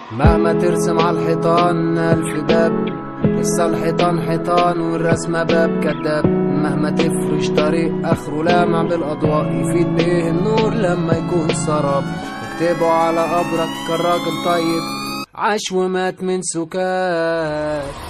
مهما ترسم على الحيطان ألف باب لسه الحيطان حيطان والرسمة باب كداب مهما تفرش طريق آخره لامع بالأضواء يفيد بيه النور لما يكون سراب اكتبوا على قبرك كان راجل طيب عاش ومات من سكات